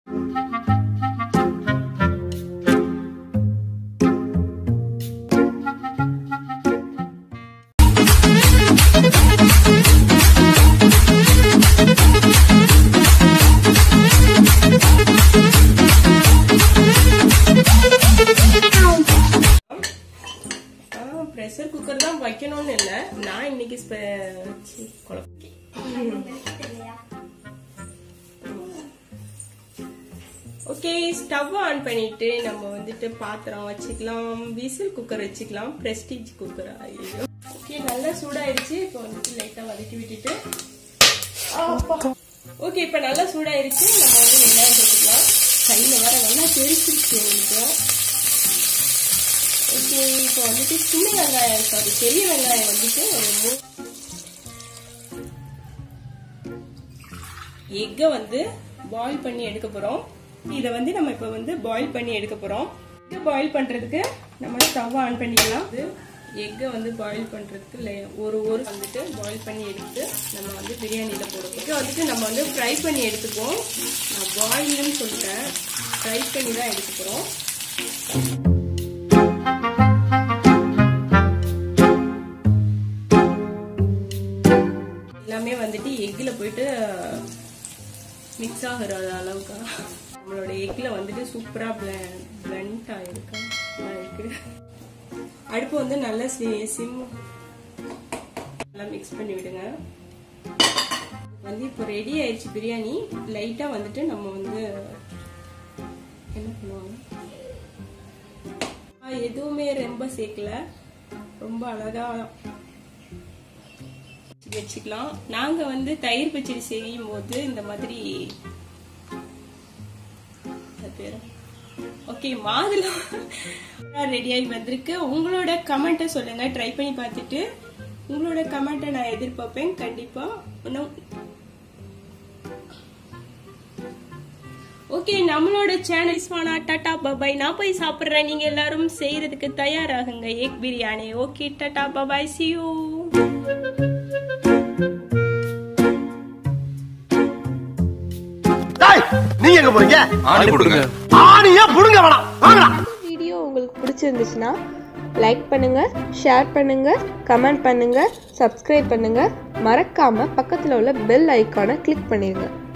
pressure cooker தான் வைக்கணும்னு இல்லை நான் இன்னைக்கு ஸ்பெ- சி, குழப்பி ஓகே ஸ்டவ் ஆன் பண்ணிட்டு நம்ம வந்துட்டு பாத்திரம் வச்சுக்கலாம் விசில் குக்கர் வச்சுக்கலாம் பிரஸ்டீஜ் குக்கர் ஐயோ ஓகே நல்லா சூடாயிருச்சு இப்போ வந்துட்டு லைட்டா வதக்கி விட்டுட்டு ஓகே இப்போ நல்லா சூடாயிருச்சு நம்ம வந்து வெங்காயம் போட்டுக்கலாம் கையில வர நல்லா தெரிச்சிருச்சு உங்களுக்கு ஓகே இப்போ வந்துட்டு சின்ன வெங்காயம் சாரி பெரிய வெங்காயம் வந்துட்டு ஒரு மூ- எக்கை வந்து பாயில் பண்ணி எடுக்க போறோம் இதை வந்து நம்ம இப்போ வந்து பாயில் பண்ணி எடுக்க போறோம் எக்கை பாயில் பண்றதுக்கு நம்ம ஸ்டவ் ஆன் பண்ணிக்கலாம் இது எக்கை வந்து பாயில் பண்றதுக்கு லே- ஒரு ஒரு வந்துட்டு பாயில் பண்ணி எடுத்து நம்ம வந்து பிரியாணியில போடுவோம் எக்கை வந்துட்டு நம்ம வந்து ஃப்ரை பண்ணி எடுத்துக்குவோம் நான் பாயில்னு சொல்லிட்டேன் ஃப்ரை பண்ணி தான் எடுக்க போறோம் எல்லாமே வந்துட்டு எக்கில் போயிட்டு மிக்ஸ் ஆகிற அளவுக்கு நம்மளோட எக்கில் வந்துட்டு சூப்பராக பிளண்ட் ஆகிருக்கு இருக்கு அடுப்பு வந்து நல்லா சிம் நல்லா மிக்ஸ் பண்ணி விடுங்க வந்து இப்போ ரெடி ஆயிடுச்சு பிரியாணி லைட்டாக வந்துட்டு நம்ம வந்து என்ன பண்ணுவாங்க ஆ, எதுவுமே ரொம்ப சேர்க்கல ரொம்ப அழகா வச்சுக்கலாம் நாங்க வந்து தயிர் பச்சடி செய்யும் போது இந்த மாதிரி அது பேரு ஓகே மாதுளம் ரெடி ஆகி வந்திருக்கு உங்களோட கமெண்ட்டை சொல்லுங்க ட்ரை பண்ணி பார்த்துட்டு உங்களோட கமெண்ட்டை நான் எதிர்பார்ப்பேன் கண்டிப்பா இன்னும் ஓகே நம்மளோட சேனல் இஸ்வானா டாடா பபாய் நான் போய் சாப்பிட்றேன் நீங்க எல்லாரும் செய்யறதுக்கு தயாராகுங்க egg biryani okay tata bye bye see you டேய் நீங்க எங்க போறீங்க ஆணி கொடுங்க ஆணியா புடுங்க வேணாம் வாங்கடா வீடியோ உங்களுக்கு பிடிச்சிருந்துச்சுன்னா லைக் பண்ணுங்க ஷேர் பண்ணுங்க கமெண்ட் பண்ணுங்க சப்ஸ்கிரைப் பண்ணுங்க மறக்காம பக்கத்தில் உள்ள பெல் ஐக்கானை கிளிக் பண்ணிடுங்க